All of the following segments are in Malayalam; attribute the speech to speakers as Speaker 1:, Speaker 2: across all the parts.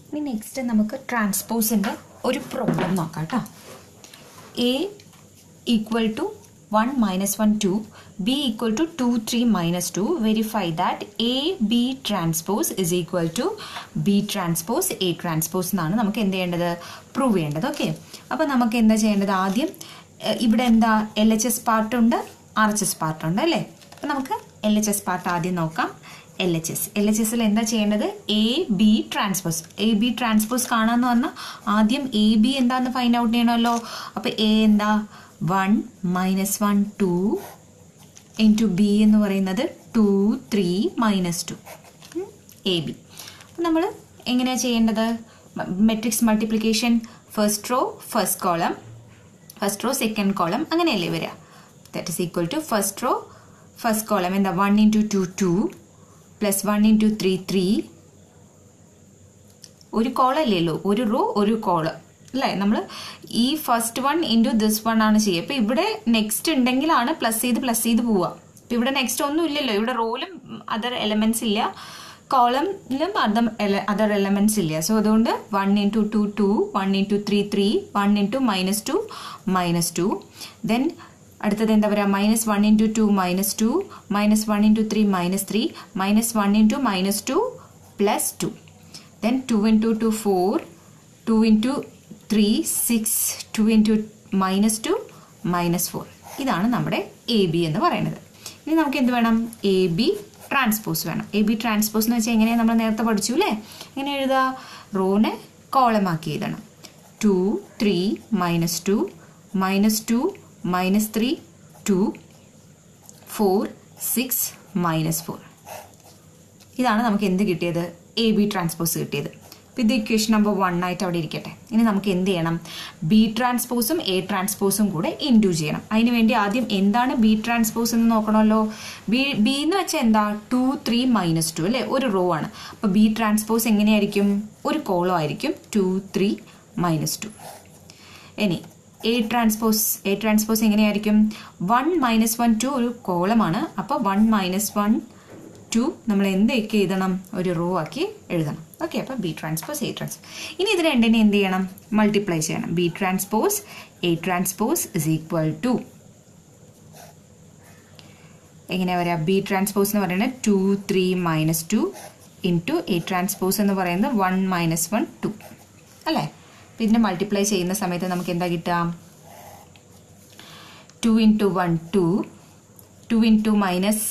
Speaker 1: ഇനി നെക്സ്റ്റ് നമുക്ക് ട്രാൻസ്പോസിൻ്റെ ഒരു പ്രോബ്ലം നോക്കാം കേട്ടോ A equal to one minus one two B equal to two three minus two verify that A B transpose is equal to B transpose A transpose എന്നാണ് നമുക്ക് എന്ത് ചെയ്യേണ്ടത് പ്രൂവ് ചെയ്യേണ്ടത് ഓക്കെ അപ്പോൾ നമുക്ക് എന്താ ചെയ്യേണ്ടത് ആദ്യം എഹ്, ഇവിടെ എന്താ എൽ എച്ച് എസ് പാർട്ടുണ്ട് ആർ എച്ച് എസ് പാർട്ടുണ്ട് അല്ലേ അപ്പോൾ നമുക്ക് എൽ എച്ച് എസ് പാർട്ട് ആദ്യം നോക്കാം L H S L H എസിൽ എന്താ ചെയ്യേണ്ടത് A B transpose A B transpose കാണാന്ന് പറഞ്ഞാൽ ആദ്യം എ ബി എന്താന്ന് ഫൈൻഡ് ഔട്ട് ചെയ്യണമല്ലോ അപ്പോൾ എ എന്താ one minus one two into B എന്ന് പറയുന്നത് two three minus two A B അപ്പം നമ്മൾ എങ്ങനെയാണ് ചെയ്യേണ്ടത് matrix multiplication first row first column first row second column അങ്ങനെയല്ലേ വരിക that is equal to first row first column എന്താ one into two two plus one into three three ഒരു കോളല്ലേയുള്ളൂ ഒരു റോ ഒരു കോള് അല്ലേ നമ്മൾ ഈ first one into this one ആണ് ചെയ്യുക ഇപ്പം ഇവിടെ നെക്സ്റ്റ് ഉണ്ടെങ്കിലാണ് പ്ലസ് ചെയ്ത് പ്ലസ് ചെയ്ത് പോവുക ഇപ്പം ഇവിടെ നെക്സ്റ്റ് ഒന്നും ഇല്ലല്ലോ ഇവിടെ റോയിലും അതർ എലമെന്റ്സ് ഇല്ല കോളമിലും അതർ അതർ എലമെന്റ്സ് ഇല്ല സോ അതുകൊണ്ട് one into two two one into three three one into minus two minus two then അടുത്തത് എന്താ പറയുക minus one into two minus two minus one into three minus three minus one into minus two plus two then two into two four two into three six two into minus two minus four ഇതാണ് നമ്മുടെ എ ബി എന്ന് പറയുന്നത് ഇനി നമുക്ക് എന്ത് വേണം എ ബി ട്രാൻസ്പോസ് വേണം എ ബി ട്രാൻസ്പോസ് എന്ന് വെച്ചാൽ എങ്ങനെയാണ് നമ്മൾ നേരത്തെ പഠിച്ചു അല്ലേ എങ്ങനെ എഴുതുക റോനെ കോളമാക്കി എഴുതണം two three minus two minus two minus three two four six minus four ഇതാണ് നമുക്ക് എന്ത് കിട്ടിയത് എ ബി ട്രാൻസ്പോസ് കിട്ടിയത് അപ്പോൾ ഇത് ഇക്വേഷൻ നമ്പർ വൺ ആയിട്ട് അവിടെ ഇരിക്കട്ടെ ഇനി നമുക്ക് എന്ത് ചെയ്യണം ബി ട്രാൻസ്പോസും എ ട്രാൻസ്പോസും കൂടെ ഇൻഡു ചെയ്യണം അതിന് വേണ്ടി ആദ്യം എന്താണ് ബി ട്രാൻസ്പോസ് എന്ന് നോക്കണമല്ലോ ബി ബി എന്ന് വെച്ചാൽ എന്താ ടു ത്രീ മൈനസ് ടു അല്ലേ ഒരു റോ ആണ് അപ്പോൾ ബി ട്രാൻസ്പോസ് എങ്ങനെയായിരിക്കും ഒരു കോളം ആയിരിക്കും ടു ത്രീ മൈനസ് ടു ഇനി എ ട്രാൻസ്പോസ് എ ട്രാൻസ്പോസ് എങ്ങനെയായിരിക്കും വൺ മൈനസ് വൺ ടു ഒരു കോളമാണ് അപ്പോൾ വൺ മൈനസ് വൺ ടു നമ്മൾ എന്തൊക്കെ എഴുതണം ഒരു റോ ആക്കി എഴുതണം ഓക്കെ അപ്പോൾ ബി ട്രാൻസ്പോസ് എ ട്രാൻസ്പോസ് ഇനി ഇത് രണ്ടിനെ എന്ത് ചെയ്യണം മൾട്ടിപ്ലൈ ചെയ്യണം B transpose A transpose is equal to എങ്ങനെയാ പറയുക ബി ട്രാൻസ്പോസ് എന്ന് പറയുന്നത് two three minus two into A transpose എന്ന് പറയുന്നത് വൺ മൈനസ് വൺ ടു അല്ലേ അപ്പം ഇതിനെ മൾട്ടിപ്ലൈ ചെയ്യുന്ന സമയത്ത് നമുക്ക് എന്താ കിട്ടുക two into one two two into minus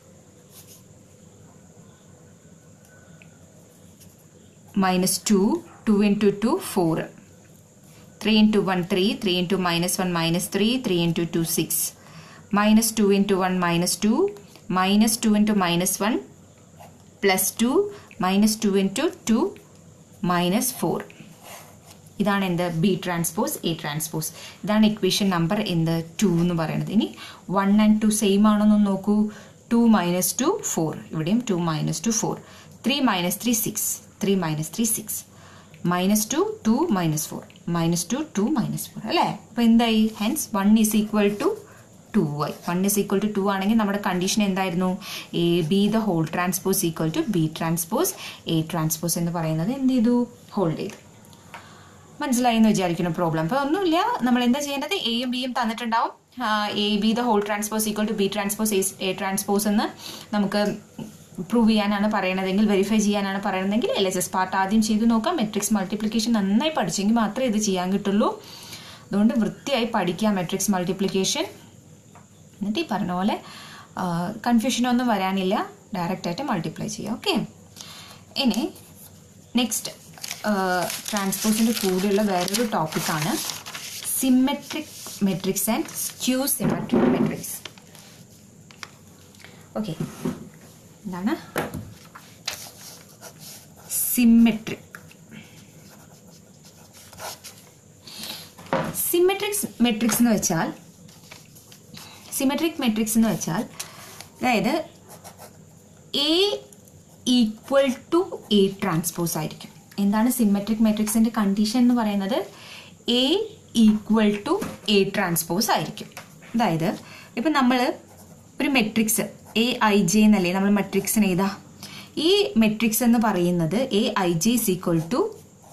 Speaker 1: minus two two into two four three into one three three into minus one minus three three into two six minus two into one minus two minus two into minus one plus two minus two into two minus four ഇതാണ് എന്ത് ബി ട്രാൻസ്പോസ് എ ട്രാൻസ്പോസ് ഇതാണ് ഇക്വേഷൻ നമ്പർ എന്ത് ടു എന്ന് പറയുന്നത് ഇനി വൺ ആൻഡ് ടു സെയിം ആണെന്ന് നോക്കൂ ടു മൈനസ് ടു ഫോർ ഇവിടെയും two minus two four three minus three six three minus three six minus two two minus four minus two two minus four അല്ലേ അപ്പോൾ എന്തായി hence one is equal to two ആയി one is equal to two ആണെങ്കിൽ നമ്മുടെ കണ്ടീഷൻ എന്തായിരുന്നു A B the whole transpose equal to B transpose A transpose എന്ന് പറയുന്നത് എന്ത് ചെയ്തു ഹോൾഡ് ചെയ്തു മനസ്സിലായി എന്ന് വിചാരിക്കുന്ന പ്രോബ്ലം അപ്പോൾ ഒന്നുമില്ല നമ്മൾ എന്താ ചെയ്യേണ്ടത് എയും ബിയും തന്നിട്ടുണ്ടാവും A B the whole transpose equal to B transpose A transpose എന്ന് നമുക്ക് പ്രൂവ് ചെയ്യാനാണ് പറയണതെങ്കിൽ വെരിഫൈ ചെയ്യാനാണ് പറയണതെങ്കിൽ എൽ എസ് എസ് പാർട്ട് ആദ്യം ചെയ്ത് നോക്കാം മെട്രിക്സ് മൾട്ടിപ്ലിക്കേഷൻ നന്നായി പഠിച്ചെങ്കിൽ മാത്രമേ ഇത് ചെയ്യാൻ കിട്ടുള്ളൂ അതുകൊണ്ട് വൃത്തിയായി പഠിക്കാം മെട്രിക്സ് മൾട്ടിപ്ലിക്കേഷൻ എന്നിട്ട് ഈ പറഞ്ഞ പോലെ കൺഫ്യൂഷനൊന്നും വരാനില്ല ഡയറക്റ്റായിട്ട് മൾട്ടിപ്ലൈ ചെയ്യാം ഓക്കെ ഇനി നെക്സ്റ്റ് ട്രാൻസ്പോസിൻ്റെ കൂടെയുള്ള വേറൊരു ടോപ്പിക്കാണ് symmetric matrix and skew symmetric matrix okay എന്താണ് സിമെട്രിക് സിമെട്രിക്സ് മെട്രിക്സ് എന്ന് വെച്ചാൽ സിമെട്രിക് മെട്രിക്സ് എന്ന് വെച്ചാൽ അതായത് A equal to A transpose ആയിരിക്കും എന്താണ് സിമെട്രിക് മെട്രിക്സിന്റെ കണ്ടീഷൻ എന്ന് പറയുന്നത് A equal to A transpose ആയിരിക്കും അതായത് ഇപ്പം നമ്മൾ ഒരു മെട്രിക്സ് എ ഐ ജെ എന്നല്ലേ നമ്മൾ മെട്രിക്സിന് എഴുതാ ഈ മെട്രിക്സ് എന്ന് പറയുന്നത് A I J is equal to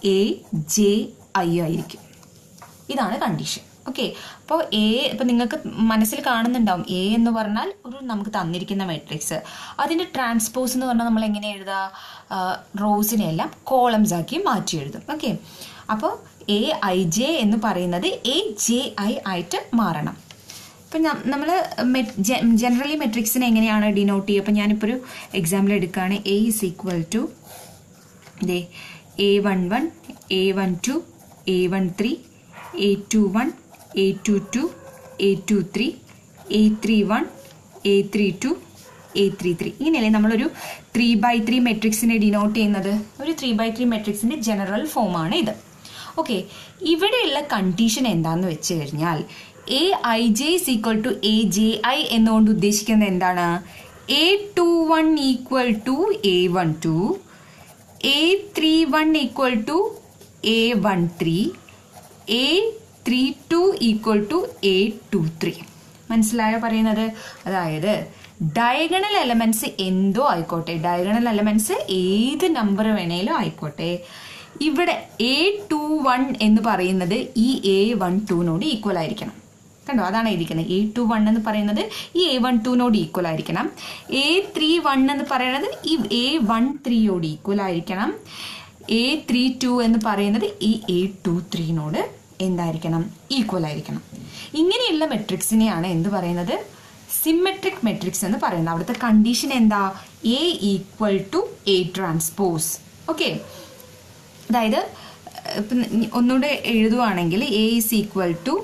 Speaker 1: A J I ആയിരിക്കും ഇതാണ് കണ്ടീഷൻ ഓക്കെ അപ്പോൾ എ ഇപ്പം നിങ്ങൾക്ക് മനസ്സിൽ കാണുന്നുണ്ടാവും എ എന്ന് പറഞ്ഞാൽ ഒരു നമുക്ക് തന്നിരിക്കുന്ന മെട്രിക്സ് അതിൻ്റെ ട്രാൻസ്പോസ് എന്ന് പറഞ്ഞാൽ നമ്മൾ എങ്ങനെ എഴുതുക റോസിനെ എല്ലാം കോളംസ് ആക്കി മാറ്റി എഴുതും ഓക്കെ അപ്പോൾ എ ഐ ജെ എന്ന് പറയുന്നത് എ ജെ ഐ ആയിട്ട് മാറണം ഇപ്പം നമ്മൾ ജനറലി മെട്രിക്സിനെ എങ്ങനെയാണ് ഡിനോട്ട് ചെയ്യുക അപ്പം ഞാനിപ്പോൾ ഒരു എക്സാമ്പിൾ എടുക്കുകയാണ് എ ഇസ് ഈക്വൽ ടു ദേ A one one A one two A one three A two one A two two A two three A three one A three two A three three ഇങ്ങനെയല്ലേ നമ്മളൊരു ത്രീ ബൈ ത്രീ മെട്രിക്സിനെ ഡിനോട്ട് ചെയ്യുന്നത് ഒരു ത്രീ ബൈ ത്രീ മെട്രിക്സിൻ്റെ ജനറൽ ഫോമാണ് ഇത് ഓക്കെ ഇവിടെയുള്ള കണ്ടീഷൻ എന്താണെന്ന് വെച്ച് കഴിഞ്ഞാൽ A I J is equal to A J I എന്നുകൊണ്ട് ഉദ്ദേശിക്കുന്നത് എന്താണ് A two one equal to A one two A three one equal to A one three A three two equal to A two three മനസ്സിലായോ പറയുന്നത് അതായത് ഡയഗണൽ എലമെന്റ്സ് എന്തോ ആയിക്കോട്ടെ ഡയഗണൽ എലമെന്റ്സ് ഏത് നമ്പർ വേണേലും ആയിക്കോട്ടെ ഇവിടെ എ ടു വൺ എന്ന് പറയുന്നത് ഈ എ വൺ ടുവിനോട് ഈക്വൽ ആയിരിക്കണം കണ്ടോ അതാണ് എഴുതിക്കുന്നത് എ ടു വൺ എന്ന് പറയുന്നത് ഈ എ വൺ ടുവിനോട് ഈക്വൽ ആയിരിക്കണം എ ത്രീ വൺ എന്ന് പറയുന്നത് ഈ എ വൺ ത്രീയോട് ഈക്വൽ ആയിരിക്കണം എ ത്രീ ടു എന്ന് പറയുന്നത് ഈ എ ടു ത്രീനോട് എന്തായിരിക്കണം ഈക്വൽ ആയിരിക്കണം ഇങ്ങനെയുള്ള മെട്രിക്സിനെയാണ് എന്ത് പറയുന്നത് സിമെട്രിക് മെട്രിക്സ് എന്ന് പറയുന്നത് അവിടുത്തെ കണ്ടീഷൻ എന്താ A equal to A transpose okay അതായത് ഇപ്പം ഒന്നുകൂടെ എഴുതുവാണെങ്കിൽ A is equal to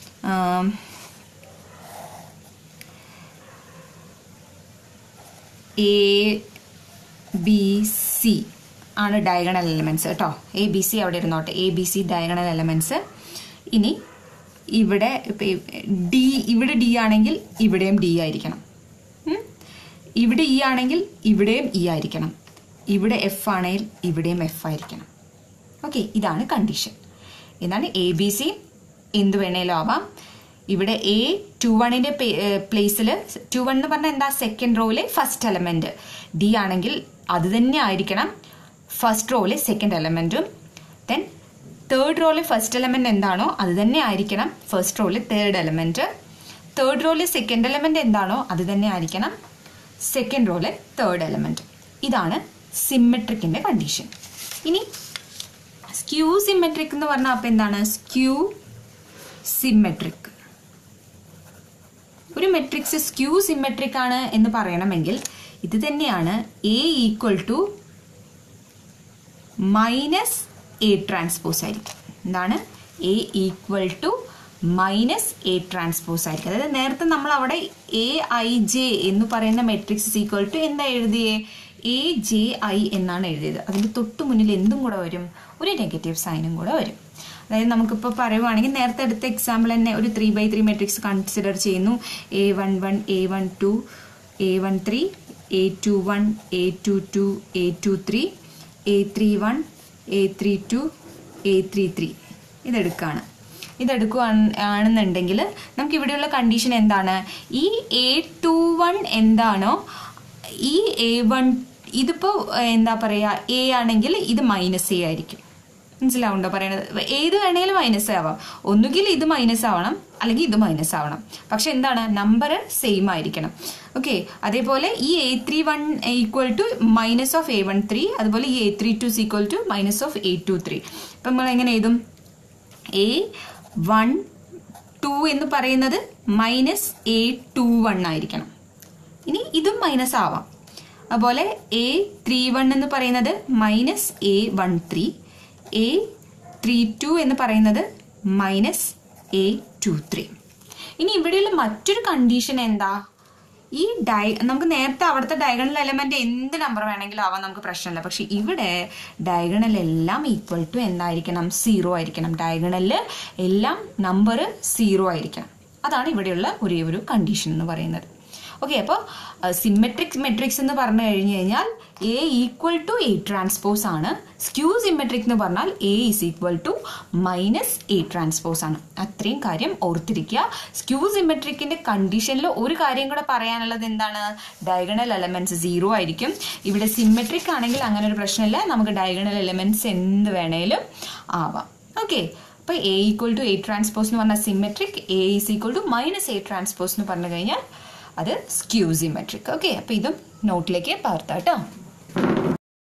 Speaker 1: A B C ആണ് ഡയഗണൽ എലമെന്റ്സ് കേട്ടോ എ ബി സി അവിടെ ഇരുന്നോട്ടെ A B C diagonal elements ഇനി ഇവിടെ ഡി ഇവിടെ ഡി ആണെങ്കിൽ ഇവിടെയും ഡി ആയിരിക്കണം ഉം? ഇവിടെ ഇ ആണെങ്കിൽ ഇവിടെയും ഇ ആയിരിക്കണം ഇവിടെ എഫ് ആണെങ്കിൽ ഇവിടെയും എഫ് ആയിരിക്കണം ഓക്കെ ഇതാണ് കണ്ടീഷൻ എന്താണ് എ ബി സി എന്ത് വേണേലും ആവാം ഇവിടെ എ ടു വണ്ണിന്റെ പ്ലേസിൽ ടു വൺ എന്ന് പറഞ്ഞാൽ എന്താ സെക്കൻഡ് റോയിലെ ഫസ്റ്റ് എലമെന്റ് ഡി ആണെങ്കിൽ അത് തന്നെ ആയിരിക്കണം ഫസ്റ്റ് റോയിലെ സെക്കൻഡ് എലമെന്റും ദെൻ തേർഡ് റോയിലെ ഫസ്റ്റ് എലമെന്റ് എന്താണോ അത് തന്നെ ആയിരിക്കണം ഫസ്റ്റ് റോയിലെ തേർഡ് എലമെന്റ് തേർഡ് റോയിലെ സെക്കൻഡ് എലമെന്റ് എന്താണോ അത് തന്നെ ആയിരിക്കണം സെക്കൻഡ് റോയിലെ തേർഡ് എലമെന്റ് ഇതാണ് സിമെട്രിക്കിന്റെ കണ്ടീഷൻ ഇനി സ്ക്യൂ സിമെട്രിക് എന്ന് പറഞ്ഞാൽ അപ്പം എന്താണ് സ്ക്യൂ സിമെട്രിക് ഒരു മെട്രിക്സ് സ്ക്യൂ സിമെട്രിക് ആണ് എന്ന് പറയണമെങ്കിൽ ഇത് തന്നെയാണ് A equal to minus A transpose ആയിരിക്കും എന്താണ് A equal to minus A transpose ആയിരിക്കും അതായത് നേരത്തെ നമ്മൾ അവിടെ എ ഐ ജെ എന്ന് പറയുന്ന മെട്രിക്സ് ഈക്വൽ ടു എന്താ എഴുതിയേ എ ജെ ഐ എന്നാണ് എഴുതിയത് അതിൻ്റെ തൊട്ട് മുന്നിൽ എന്തും കൂടെ വരും ഒരു നെഗറ്റീവ് സൈനും കൂടെ വരും അതായത് നമുക്കിപ്പോൾ പറയുവാണെങ്കിൽ നേരത്തെ എടുത്ത എക്സാമ്പിൾ തന്നെ ഒരു three by three matrix consider ചെയ്യുന്നു A one one A one two A one three A two one A two two A two three A three one A three two A three three ഇതെടുക്കുകയാണ് ഇതെടുക്കുകയാണെന്നുണ്ടെങ്കിൽ നമുക്ക് ഇവിടെയുള്ള കണ്ടീഷൻ എന്താണ് ഈ എ ടു വൺ എന്താണോ ഈ എ വൺ ഇതിപ്പോൾ എന്താ പറയുക എ ആണെങ്കിൽ ഇത് മൈനസ് എ ആയിരിക്കും മനസ്സിലാവുണ്ടോ പറയണത് ഏത് വേണേലും മൈനസ് ആവാം ഒന്നുകിൽ ഇത് മൈനസ് ആവണം അല്ലെങ്കിൽ ഇത് മൈനസ് ആവണം പക്ഷെ എന്താണ് നമ്പർ സെയിം ആയിരിക്കണം ഓക്കെ അതേപോലെ ഈ A three one equal to minus of A one three അതുപോലെ ഈ A three two equal to minus of A two three അപ്പം നമ്മൾ എങ്ങനെ എഴുതും എ വൺ ടു എന്ന് പറയുന്നത് മൈനസ് എ ടു വൺ ആയിരിക്കണം ഇനി ഇതും മൈനസ് ആവാം അതുപോലെ എ ത്രീ വൺ എന്ന് പറയുന്നത് minus A one three A three two എന്ന് പറയുന്നത് മൈനസ് എ ടു ത്രീ ഇനി ഇവിടെയുള്ള മറ്റൊരു കണ്ടീഷൻ എന്താ ഈ ഡയ നമുക്ക് നേരത്തെ അവിടുത്തെ ഡയഗണൽ എലമെന്റ് എന്ത് നമ്പർ വേണമെങ്കിലും ആവാൻ നമുക്ക് പ്രശ്നമില്ല പക്ഷെ ഇവിടെ ഡയഗണൽ എല്ലാം ഈക്വൽ ടു എന്തായിരിക്കണം സീറോ ആയിരിക്കണം ഡയഗണലിൽ എല്ലാം നമ്പർ സീറോ ആയിരിക്കണം അതാണ് ഇവിടെയുള്ള ഒരേ ഒരു കണ്ടീഷൻ എന്ന് പറയുന്നത് ഓക്കെ അപ്പോൾ സിമെട്രിക് മെട്രിക്സ് എന്ന് പറഞ്ഞു കഴിഞ്ഞു കഴിഞ്ഞാൽ A equal to A transpose ആണ് സ്ക്യൂ സിമെട്രിക് എന്ന് പറഞ്ഞാൽ A is equal to minus A transpose ആണ് അത്രയും കാര്യം ഓർത്തിരിക്കുക സ്ക്യൂ സിമെട്രിക്കിന്റെ കണ്ടീഷനിൽ ഒരു കാര്യം കൂടെ പറയാനുള്ളത് എന്താണ് ഡയഗണൽ എലമെന്റ്സ് സീറോ ആയിരിക്കും ഇവിടെ സിമെട്രിക് ആണെങ്കിൽ അങ്ങനെ ഒരു പ്രശ്നമില്ല നമുക്ക് ഡയഗണൽ എലമെന്റ്സ് എന്ത് വേണേലും ആവാം ഓക്കെ അപ്പോൾ A equal to A transpose എന്ന് പറഞ്ഞാൽ symmetric A is equal to minus A transpose എന്ന് പറഞ്ഞു കഴിഞ്ഞാൽ അത് സ്ക്യൂ സിമെട്രിക് ഓക്കെ അപ്പോൾ ഇതും നോട്ടിലേക്ക് പകർത്താം കേട്ടോ